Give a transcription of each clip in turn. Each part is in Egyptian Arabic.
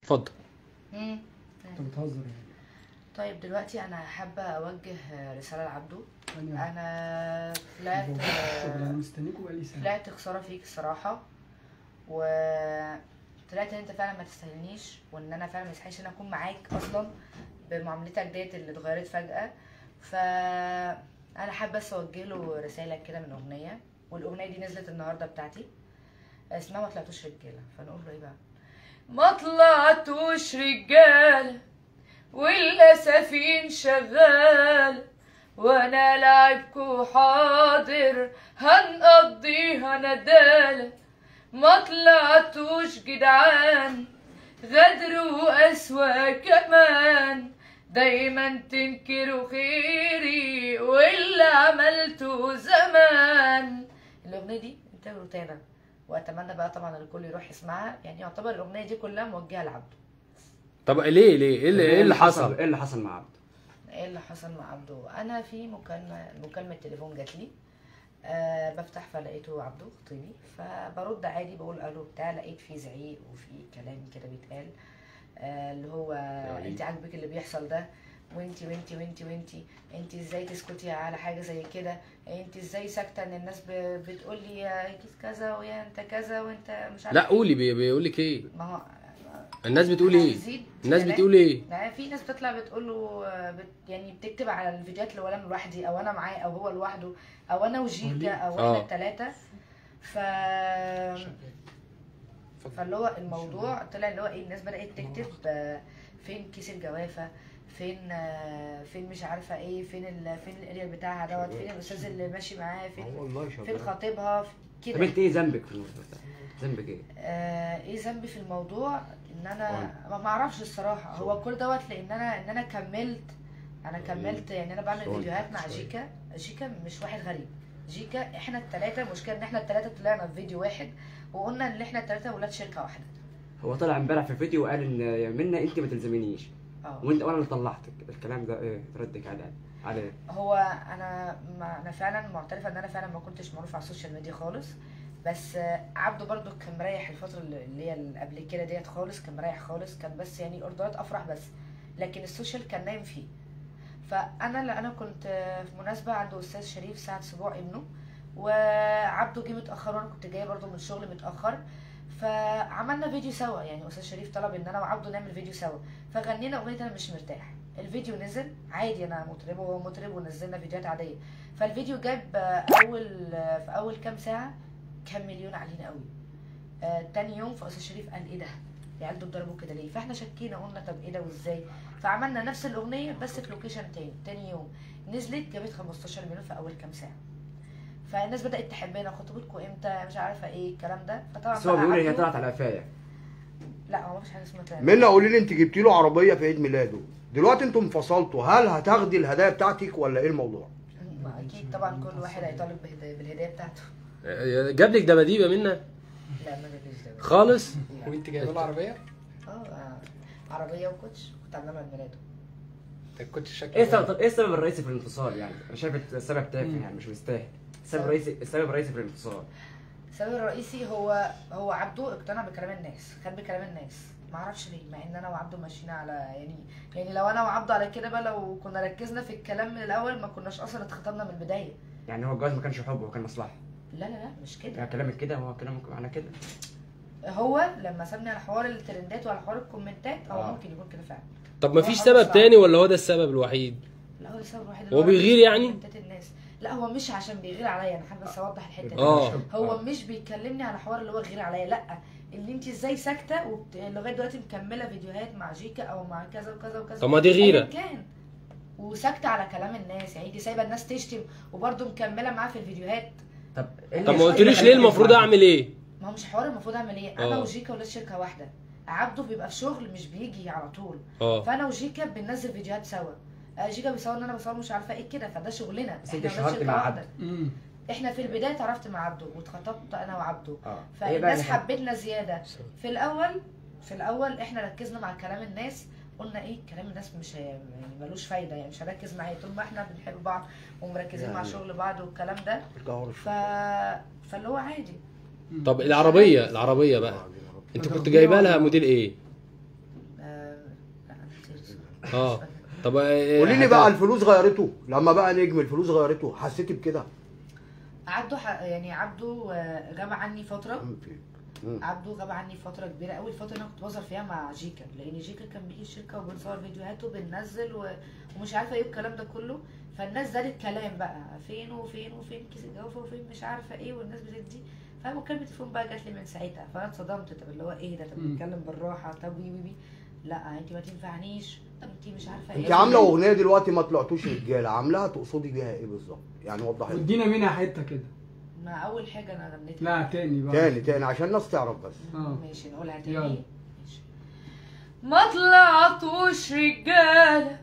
اتفضل مم. انت بتهزر يعني طيب دلوقتي انا حابه اوجه رساله لعبده يعني انا طلعت شغل انا مستنيكوا بقالي سنه طلعت خساره فيك الصراحه و طلعت ان انت فعلا ما تستاهلنيش وان انا فعلا ما يستحقش ان أنا اكون معاك اصلا بمعاملتك ديت اللي اتغيرت فجاه ف انا حابه بس اوجه له رساله كده من اغنيه والاغنيه دي نزلت النهارده بتاعتي اسمها ما طلعتوش رجاله فنقول له ايه بقى ما طلعتوش رجاله والاسفين شغال وانا لعبكو حاضر هنقضيها ندالة ما طلعتوش جدعان غدر وقسوة كمان دايما تنكروا خيري واللي عملته زمان الاغنية دي انت روتانا واتمنى بقى طبعا الكل يروح يسمعها يعني يعتبر الاغنية دي كلها موجهة لعبده طب ليه ليه ايه اللي, إيه اللي حصل ايه اللي حصل مع عبده ايه اللي حصل مع عبده انا في مكالمه مكالمه تليفون جات لي أه بفتح فلقيته عبده خطيبي فبرد عادي بقول الو بتاع لقيت فيه زعيق وفي كلام كده بيتقال أه اللي هو انت عاجبك اللي بيحصل ده وانتي وانتي وانتي وانتي انتي ازاي تسكتي على حاجه زي كده انتي ازاي ساكته ان الناس ب- بتقول لي يا كيس كذا ويا انت كذا وانت مش عارف لا إيه. قولي بي- بيقول لك ايه ما هو الناس بتقول ايه هيزيد الناس كلام. بتقول ايه لا في ناس بتطلع بتقول له بت يعني بتكتب على الفيديوهات اللي هو انا لوحدي او انا معاه او هو لوحده او انا وجيكا او آه. احنا الثلاثه ف فاللي هو الموضوع طلع اللي هو ايه الناس بدات تكتب آه، فين كيس الجوافه فين آه، فين مش عارفه ايه فين ال فين الاريال بتاعها دوت فين الاستاذ اللي ماشي معاه فين والله فين خطيبها طب كده انت ايه ذنبك في الموضوع ده؟ ذنبك ايه؟ آه ايه ذنبي في الموضوع ان انا ما ما اعرفش الصراحه هو كل دوت لان انا ان انا كملت انا كملت يعني انا بعمل سؤال. فيديوهات مع سؤال. جيكا جيكا مش واحد غريب جيكا احنا الثلاثه المشكله ان احنا الثلاثه طلعنا في فيديو واحد وقلنا ان احنا الثلاثه ولاد شركه واحده هو طلع امبارح في فيديو وقال ان يا منى انت ما تلزمنيش اه وانت وانا اللي طلعتك الكلام ده ايه ردك على على هو انا ما انا فعلا معترفه ان انا فعلا ما كنتش معروف على السوشيال ميديا خالص بس آه، عبده برضو كان مريح الفتره اللي اللي هي اللي قبل كده ديت خالص كان مريح خالص كان بس يعني اوردرات افرح بس لكن السوشيال كان نايم فيه فانا اللي انا كنت آه، في مناسبه عند استاذ شريف ساعه اسبوع ابنه وعبده جه متاخر وانا كنت جايه برضو من الشغل متاخر فعملنا فيديو سوا يعني استاذ شريف طلب ان انا وعبده نعمل فيديو سوا فغنينا اغنيه انا مش مرتاح الفيديو نزل عادي انا مطربه وهو مطرب ونزلنا فيديوهات عاديه فالفيديو جاب آه، اول آه، في اول كام ساعه كام مليون علينا قوي آه تاني يوم فاستاذ شريف قال ايه ده العيال دول ضربوا كده ليه فاحنا شكينا قلنا طب ايه ده وازاي فعملنا نفس الاغنيه بس في لوكيشن تاني تاني يوم نزلت جابت 15 مليون في اول كام ساعه فالناس بدات تحبنا خطوبتكم امتى مش عارفه ايه الكلام ده فطبعا بس هو بقى بيقول هي عبده- طلعت على قفايا لا هو مفيش حاجه اسمها تاني منى قولي لي انت جبتي له عربيه في عيد ميلاده دلوقتي انتوا انفصلتوا هل هتاخدي الهدايا بتاعتك ولا ايه الموضوع ما اكيد طبعا كل واحد هيطالب بهدايا- بالهديه بتاعته جاب لك دباديب يا منى لا ما جابليش ده خالص وانت جايبه له عربيه؟ اه آه، عربيه وكوتش كنت عاملاه من ميلاده انت كنت شكله ايه السبب طب ايه السبب الرئيسي في الانفصال يعني؟ انا شايف السبب تافه يعني مش مستاهل السبب الرئيسي السبب الرئيسي في الانفصال السبب الرئيسي هو هو عبده اقتنع بكلام الناس خد بكلام الناس ما اعرفش ليه مع ان انا وعبده ماشيين على يعني يعني لو انا وعبده على كده بقى لو كنا ركزنا في الكلام من الاول ما كناش اصلا اتخطبنا من البدايه يعني هو الجواز ما كانش حب هو كان مصلحه لا لا لا مش كده يعني كلامك كده هو كلامك معناه كده هو لما سابني على حوار الترندات وعلى حوار الكومنتات هو آه. ممكن يكون كده فعلا طب ما هو فيش حاجة سبب صعبة. تاني ولا هو ده السبب الوحيد لا هو السبب الوحيد هو اللي بيغير يعني؟ كومنتات الناس لا هو مش عشان بيغير عليا انا حابه بس اوضح الحته دي اه هو مش بيكلمني على حوار اللي هو غير عليا لا اللي انت ازاي ساكته وبت... لغايه دلوقتي مكمله فيديوهات مع جيكا او مع كذا وكذا وكذا طب ما دي غيرة. أياً كان وساكته على كلام الناس يعني دي سايبه الناس تشتم وبرده مكمله معاه في الفيديوهات طب إيه طب اللي- ما قلتليش ليه المفروض اعمل ايه ما هو مش حوار المفروض اعمل ايه انا آه. وجيكا ولاد شركه واحده عبده بيبقى في شغل مش بيجي على طول اه فانا وجيكا بننزل فيديوهات سوا آه، جيكا بيصور ان انا بصور مش عارفه ايه كده فده شغلنا بس انت إحنا ولاد اشتهرت شركة مع واحدة. عبده. امم احنا في البدايه اتعرفت مع عبده واتخطبت انا وعبده اه إيه بقى فالناس اللي حب- حبتنا زياده في الاول في الاول احنا ركزنا مع كلام الناس قلنا ايه كلام الناس مش هي يعني ملوش فايده يعني مش هركز معاه طول ما احنا بنحب بعض ومركزين مع يعني. شغل بعض والكلام ده القهوة ف... فاللي هو عادي طب العربيه العربيه بقى انت كنت جايبه لها موديل ايه اه طب آه، قولي لي هت- بقى الفلوس غيرته لما بقى نجم الفلوس غيرته حسيتي بكده عبده ح- يعني عبده آه، غاب عني فتره مم. عبده غاب عني فتره كبيره قوي الفتره اللي انا كنت بظهر فيها مع جيكا لان جيكا كان بيجي الشركه وبنصور فيديوهات وبننزل و... ومش عارفه ايه الكلام ده كله فالناس زادت كلام بقى فين وفين وفين كيس الجوافه وفين مش عارفه ايه والناس بتدي فمكالمه التليفون بقى جات لي من ساعتها فانا اتصدمت طب اللي هو ايه ده طب مم. بنتكلم بالراحه طب وي وي وي لا انت ما تنفعنيش طب انت مش عارفه انت ايه عامله اغنيه دلوقتي ما طلعتوش رجاله عاملاها تقصدي بيها ايه بالظبط يعني وضحي لي ودينا منها حته كده ما اول حاجه انا غنيتها لا تاني بقى تاني تاني عشان الناس تعرف بس اه ماشي نقولها يلا. تاني ماشي. ما طلعتوش رجالة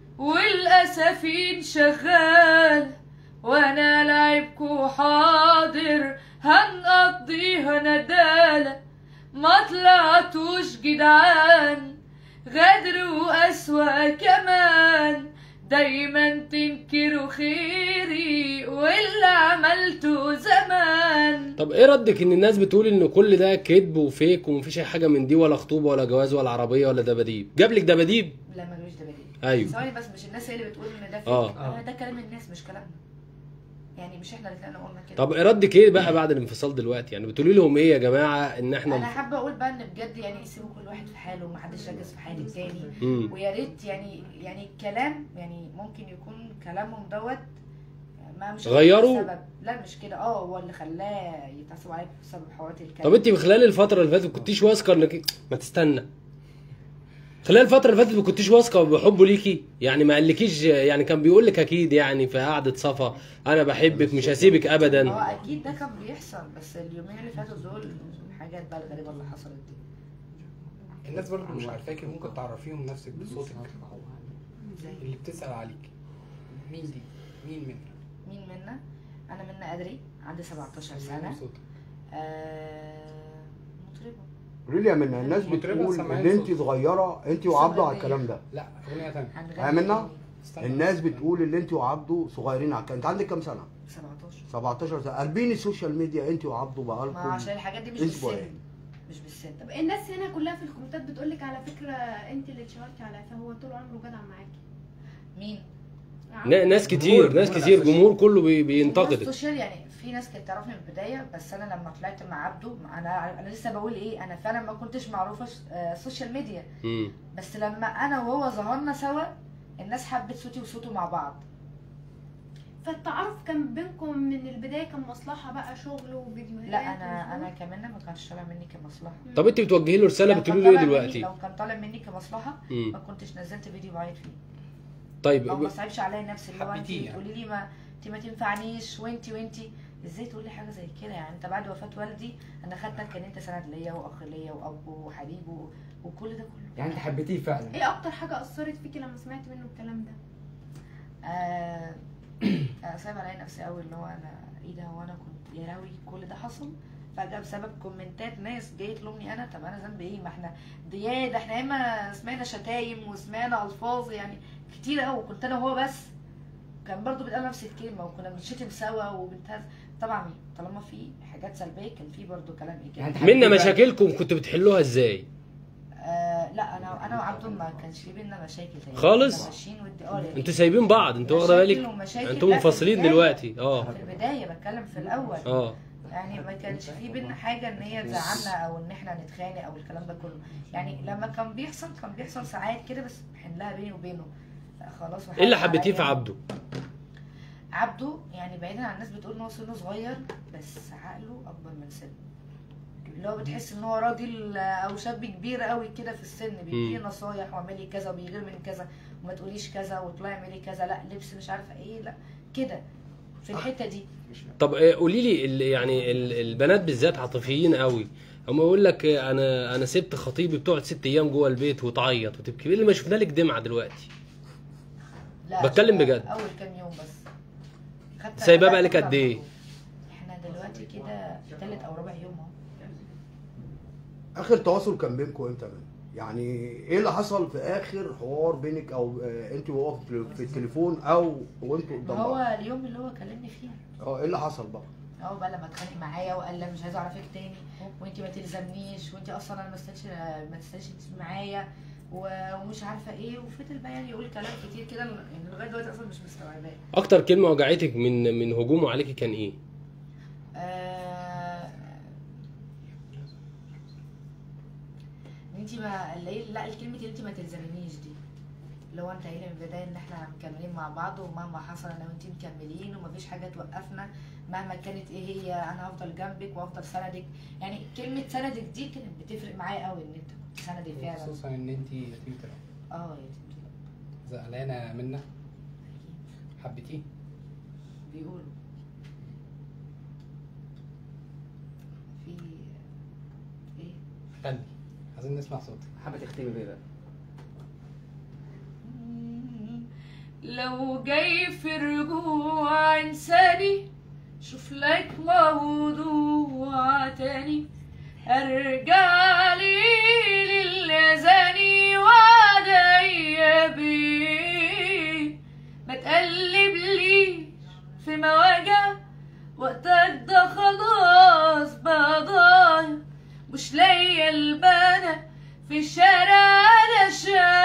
والأسفين شغال وانا لعبكو حاضر هنقضيها ندالة ما طلعتوش جدعان غدر وأسوأ كمان دايما تنكروا خيري واللي عملته زمان طب ايه ردك ان الناس بتقول ان كل ده كذب وفيك ومفيش اي حاجه من دي ولا خطوبه ولا جواز ولا عربيه ولا دباديب جاب لك دباديب لا ملوش دباديب ايوه ثواني بس مش الناس هي اللي بتقول ان ده فيك آه. آه. ده كلام الناس مش كلامنا يعني مش احنا اللي طلعنا قلنا كده طب ايه ردك ايه بقى بعد الانفصال دلوقتي يعني بتقولي لهم ايه يا جماعه ان احنا انا حابه اقول بقى ان بجد يعني يسيبوا كل واحد في حاله ومحدش يركز في حياه التاني مم. ويا ريت يعني يعني الكلام يعني ممكن يكون كلامهم دوت ما مش هو غيروا؟ السبب لا مش كده اه هو اللي خلاه يتعصب عليك بسبب حوارات الكلام طب انت خلال الفتره اللي فاتت كنتيش واثقه انك ما تستنى خلال الفتره اللي فاتت ما كنتيش واثقه بحبه ليكي يعني ما قالكيش يعني كان بيقول لك اكيد يعني في قعده صفا انا بحبك مش هسيبك هو ابدا اكيد ده كان بيحصل بس اليومين اللي فاتوا دول الحاجات بقى الغريبه اللي حصلت دي الناس برضه مش عارفاكي ممكن تعرفيهم نفسك بصوتك زي اللي بتسأل عليك مين دي؟ مين منها؟ مين منا انا منا ادري عندي 17 سنه صوتك. آه، مطربه قولي لي يا منى الناس مطربة بتقول سامعين ان انت صوت. صغيره انت وعبده على الكلام ده لا اغنيه ثانيه هنغني آمنة؟ تاني. استنى. الناس بتقول ان انت وعبده صغيرين على الكلام انت عندك كام سنه 17 17 سنه قلبين السوشيال ميديا انت وعبده ما بقالكم عشان الحاجات دي مش أسبوعين. بالسن مش بالسن طب الناس هنا كلها في الكومنتات بتقول لك على فكره انت اللي اتشهرتي على فهو طول عمره جدع معاكي مين؟ نا- ناس كتير ناس كتير جمهور كله بي- الناس بينتقدك سوشيال يعني في ناس كانت تعرفني من البدايه بس انا لما طلعت مع عبده انا انا لسه بقول ايه انا فعلا ما كنتش معروفه ش- آه، سوشيال ميديا مم. بس لما انا وهو ظهرنا سوا الناس حبت صوتي وصوته مع بعض فالتعارف كان بينكم من البدايه كان مصلحه بقى شغل وفيديوهات لا انا انا كمان ما كانش طالع مني كمصلحه طب انت بتوجهي له رساله لو بتقولي كان له ايه طالع مني- دلوقتي لو كان طالع مني كمصلحه مم. ما كنتش نزلت فيديو بعيط فيه طيب او ما صعبش عليا نفسي اللي هو انت حبيتيه يعني. تقولي لي ما انت ما تنفعنيش وانت وانت ازاي تقولي حاجه زي كده يعني انت بعد وفاه والدي انا خدتك كان انت سند ليا واخ ليا واب وحبيب و- وكل ده كله يعني انت حبيتيه فعلا ايه اكتر حاجه اثرت فيكي لما سمعت منه الكلام ده آه آه، صعب عليا نفسي قوي اللي هو انا ايه ده هو انا كنت يا راوي كل ده حصل فجاه بسبب كومنتات ناس جايه تلومني انا طب انا ذنبي ايه ما احنا دي ده احنا ياما سمعنا شتايم وسمعنا الفاظ يعني كتير قوي كنت انا وهو بس كان برضو بيتقال نفس الكلمه وكنا بنشتم سوا وبنتهز طبعا طالما في حاجات سلبيه كان في برضو كلام يعني ايجابي انت منا حبيتيه مشاكلكم كنتوا بتحلوها ازاي آه لا انا انا وعبده ما كانش في بينا مشاكل تاني خالص؟ كنا ماشيين ودي اه يعني انتوا سايبين بعض انتوا واخده مشاكل بالك ومشاكل، انتوا لا، في منفصلين البداية. دلوقتي اه في البدايه بتكلم في الاول اه يعني ما كانش في بينا حاجه ان هي تزعلنا او ان احنا نتخانق او الكلام ده كله يعني لما كان بيحصل كان بيحصل ساعات كده بس بحلها بيني وبينه خلاص ايه اللي وحقق حبيتيه في عليا. عبده عبده يعني بعيدا عن الناس بتقول ان هو سنه صغير بس عقله اكبر من سنه اللي هو بتحس ان هو راجل او شاب كبير قوي كده في السن بيديني مم. نصايح واعملي كذا وبيغير من كذا وما تقوليش كذا واطلعي اعملي كذا لا لبس مش عارفه ايه لا كده في الحته دي طب آه، قولي لي ال- يعني ال- البنات بالذات عاطفيين قوي هم يقول لك آه، انا انا سبت خطيبي بتقعد ست ايام جوه البيت وتعيط وتبكي ايه اللي ما شفنا لك دمعه دلوقتي لا بتكلم عشان بجد. اول كام يوم بس خدت سايباه خدت بقالك قد فترة إيه؟ برضه. احنا دلوقتي كده تالت او رابع يوم اهو اخر تواصل كان بينكم امتى من يعني ايه اللي حصل في اخر حوار بينك او آه، انت وهو في في التليفون او وانتوا ما قدام هو بعض اليوم اللي هو كلمني فيه اه ايه اللي حصل بقى اه بقى لما اتخانق معايا وقال لي مش عايز اعرفك تاني وانت ما تلزمنيش وانت اصلا انا ما استاهلش ما تستاهلش تبقي معايا و- ومش عارفه ايه وفضل بقى يعني يقول كلام كتير كده يعني لغايه دلوقتي اصلا مش مستوعباه اكتر كلمه وجعتك من من هجومه عليكي كان ايه آه، ان انت ما اللي هي- لا الكلمه اللي انت ما تلزمنيش دي لو انت قايله من البدايه ان احنا مكملين مع بعض ومهما حصل انا وانت مكملين ومفيش حاجه توقفنا مهما كانت ايه هي انا هفضل جنبك وهفضل سندك يعني كلمه سندك دي كانت بتفرق معايا قوي ان انت كنت سندي فعلا خصوصا ان انت يتيمة الاب اه يا تيمة الأب. زعلانه منا حبيتيه بيقولوا في ايه غني عايزين نسمع صوتك حابه تختمي بيه بقى لو جاي في رجوع انساني شوف لك موضوع تاني ارجع لي للذاني وعدي بيه ما تقلب لي في مواجع وقتك ده خلاص بقى ضايع مش لاقيه البنا في الشارع علشان